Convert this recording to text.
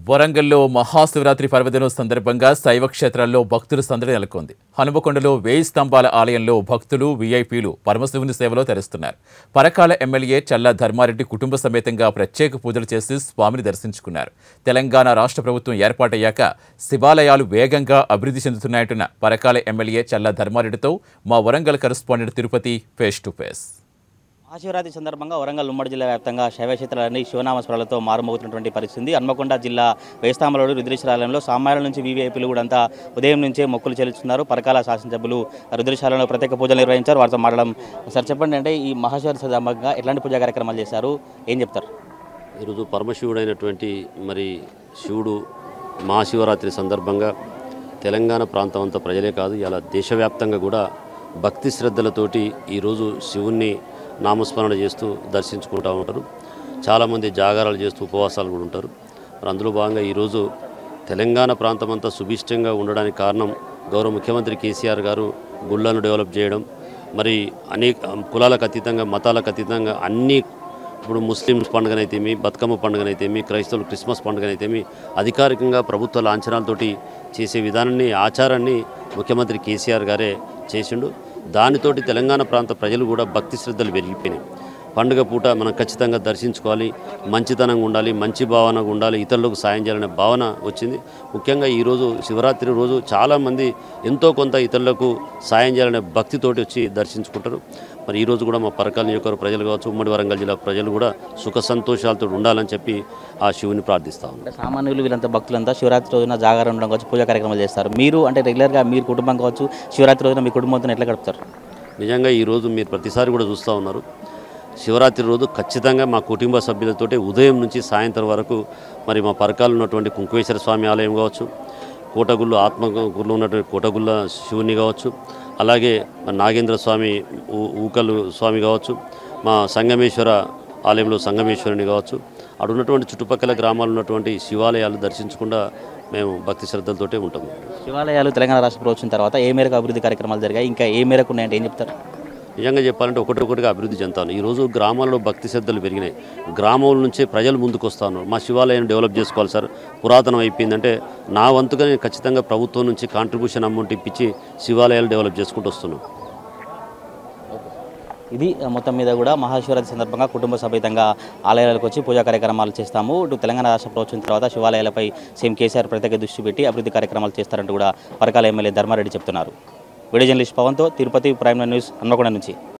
వరంగల్లో మహాశివరాత్రి పర్వదినం సందర్భంగా శైవ క్షేత్రాల్లో భక్తుల సందడి నెలకొంది హనుమకొండలో వేయి స్తంభాల ఆలయంలో భక్తులు వీఐపీలు పరమశివుని సేవలో తెరుస్తున్నారు పరకాల ఎమ్మెల్యే చల్లా ధర్మారెడ్డి కుటుంబ సమేతంగా ప్రత్యేక పూజలు చేసి స్వామిని దర్శించుకున్నారు తెలంగాణ రాష్ట్ర ప్రభుత్వం ఏర్పాటయ్యాక శివాలయాలు వేగంగా అభివృద్ధి చెందుతున్నాయంటున్న పరకాల ఎమ్మెల్యే చల్లా ధర్మారెడ్డితో మా Warangal correspondent Tirupati face to face Mahashivratri సందర్భంగా వరంగల్ ఉమ్మడి జిల్లా వ్యాప్తంగా శైవక్షేత్రాలన్నీ శివనామస్మరాలతో మారుమోగుతున్నటువంటి పరిస్థితి ఉంది హన్మకొండ జిల్లా వేస్తాంబలోడు రుద్రేశ్వరాలయంలో సామాన్యుల నుంచి వీవీఐపీలు కూడా అంతా ఉదయం నుంచే మొక్కులు చెల్లిస్తున్నారు పరకాల శాసనసభ్యులు రుద్రేశ్వరాలయంలో ప్రత్యేక పూజలు నిర్వహించారు వారితో మాట్లాడడం సార్ చెప్పండి అంటే ఈ మహాశివరాత్రి సందర్భంగా ఎలాంటి పూజా కార్యక్రమాలు చేశారు ఏం చెప్తారు ఈరోజు పరమశివుడైనటువంటి మరి శివుడు మహాశివరాత్రి సందర్భంగా తెలంగాణ ప్రాంతం అంతా ప్రజలే కాదు ఇలా దేశవ్యాప్తంగా కూడా భక్తి శ్రద్ధలతోటి ఈరోజు శివుణ్ణి నామస్మరణ చేస్తూ దర్శించుకుంటూ ఉంటారు చాలామంది జాగారాలు చేస్తూ ఉపవాసాలు కూడా ఉంటారు మరి అందులో భాగంగా ఈరోజు తెలంగాణ ప్రాంతం అంతా సుభిష్టంగా ఉండడానికి కారణం గౌరవ ముఖ్యమంత్రి కేసీఆర్ గారు గుళ్ళను డెవలప్ చేయడం మరి అనేక కులాలకు అతీతంగా మతాలకు అతీతంగా అన్ని ఇప్పుడు ముస్లిమ్స్ పండుగనైతేమి బతుకమ్మ పండుగనైతేమి క్రైస్తవులు క్రిస్మస్ పండుగనైతేమి అధికారికంగా ప్రభుత్వ లాంఛనాలతోటి చేసే విధానాన్ని ఆచారాన్ని ముఖ్యమంత్రి కేసీఆర్ గారే చేసిండు దానితోటి తెలంగాణ ప్రాంత ప్రజలు కూడా భక్తి శ్రద్ధలు పెరిగిపోయినాయి పండుగ పూట మనం ఖచ్చితంగా దర్శించుకోవాలి మంచితనంగా ఉండాలి మంచి భావనగా ఉండాలి ఇతరులకు సాయం చేయాలనే భావన వచ్చింది ముఖ్యంగా ఈరోజు శివరాత్రి రోజు చాలామంది ఎంతో కొంత ఇతరులకు సాయం చేయాలనే భక్తితోటి వచ్చి దర్శించుకుంటారు మరి ఈరోజు కూడా మా పరకాల నియోజకవర్గ ప్రజలు కావచ్చు ఉమ్మడి వరంగల్ జిల్లా ప్రజలు కూడా సుఖ సంతోషాలతో ఉండాలని చెప్పి ఆ శివుని ప్రార్థిస్తా ఉన్నాం అంటే సామాన్యులు వీళ్ళంతా భక్తులంతా శివరాత్రి రోజున జాగారం ఉండడం కావచ్చు పూజా కార్యక్రమాలు చేస్తారు మీరు అంటే రెగ్యులర్గా మీరు కుటుంబం కావచ్చు శివరాత్రి రోజున మీ కుటుంబంతో ఎట్లా గడుపుతారు నిజంగా ఈరోజు మీరు ప్రతిసారి కూడా చూస్తూ ఉన్నారు శివరాత్రి రోజు ఖచ్చితంగా మా కుటుంబ సభ్యులతోటి ఉదయం నుంచి సాయంత్రం వరకు మరి మా పరకాలు ఉన్నటువంటి కుంకువేశ్వర స్వామి ఆలయం కావచ్చు కోటగుళ్ళు ఆత్మగుళ్ళు ఉన్నటువంటి కోటగుళ్ళ శివుని కావచ్చు అలాగే మా నాగేంద్ర స్వామి ఊ- ఊకలు స్వామి కావచ్చు మా సంగమేశ్వర ఆలయంలో సంగమేశ్వరుని కావచ్చు అక్కడ ఉన్నటువంటి చుట్టుపక్కల గ్రామాలు ఉన్నటువంటి శివాలయాలు దర్శించకుండా మేము భక్తి శ్రద్ధలతోటే ఉంటాము శివాలయాలు తెలంగాణ రాష్ట్ర ప్రభుత్వం తర్వాత ఏ మేరకు అభివృద్ధి కార్యక్రమాలు జరిగాయి ఇంకా ఏ మేరకు ఉన్నాయంటే ఏం చెప్తారు నిజంగా చెప్పాలంటే ఒకటి ఒకటిగా అభివృద్ధి చెందుతాను ఈరోజు గ్రామాల్లో భక్తి శ్రద్ధలు పెరిగినాయి గ్రామం నుంచే ప్రజలు ముందుకు వస్తాను మా శివాలయం డెవలప్ చేసుకోవాలి సార్ పురాతనం అయిపోయిందంటే నా వంతుగా నేను ఖచ్చితంగా ప్రభుత్వం నుంచి కాంట్రిబ్యూషన్ అమౌంట్ ఇప్పించి శివాలయాలు డెవలప్ చేసుకుంటూ వస్తున్నాం ఇది ఆ, మొత్తం మీద కూడా మహాశివరాత్రి సందర్భంగా కుటుంబ సమేతంగా ఆలయాలకు వచ్చి పూజా కార్యక్రమాలు చేస్తాము ఇటు తెలంగాణ రాష్ట్ర ప్రభుత్వం తర్వాత శివాలయాలపై సీఎం కేసీఆర్ ప్రత్యేక దృష్టి పెట్టి అభివృద్ధి కార్యక్రమాలు చేస్తారంటూ కూడా పరకాల ఎమ్మెల్యే ధర్మారెడ్డి చెప్తున్నారు వీడియో జర్నలిస్ట్ పవన్తో తిరుపతి ప్రైమ్ న్యూస్ హన్మకొండ నుంచి